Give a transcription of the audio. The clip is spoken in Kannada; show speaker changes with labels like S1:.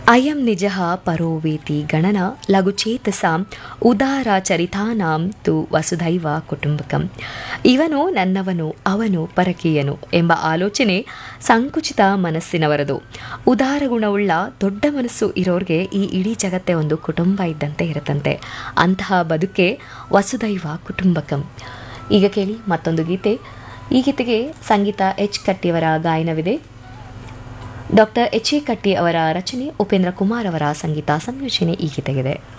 S1: ಅಯಂ ನಿಜ ಪರೋವೇತಿ ಗಣನ ಲಘುಚೇತಸಾಂ ಉದಾರ ಚರಿತಾನಾಂ ತು ವಸುಧೈವ ಕುಟುಂಬಕಂ ಇವನು ನನ್ನವನು ಅವನು ಪರಕೀಯನು ಎಂಬ ಆಲೋಚನೆ ಸಂಕುಚಿತ ಮನಸ್ಸಿನವರದು ಉದಾರ ಗುಣವುಳ್ಳ ದೊಡ್ಡ ಮನಸ್ಸು ಇರೋರಿಗೆ ಈ ಇಡೀ ಜಗತ್ತೇ ಒಂದು ಕುಟುಂಬ ಇದ್ದಂತೆ ಇರುತ್ತಂತೆ ಅಂತಹ ಬದುಕೆ ವಸುಧೈವ ಕುಟುಂಬಕಂ ಈಗ ಕೇಳಿ ಮತ್ತೊಂದು ಗೀತೆ ಈ ಗೀತೆಗೆ ಸಂಗೀತ ಎಚ್ ಕಟ್ಟಿಯವರ ಗಾಯನವಿದೆ ಡಾಕ್ಟರ್ ಎಚ್ ಎ ಕಟ್ಟಿ ಅವರ ರಚನೆ ಉಪೇಂದ್ರ ಕುಮಾರ್ ಅವರ ಸಂಗೀತ ಸಂಯೋಜನೆ ಈ ಗೀತೆಗಿದೆ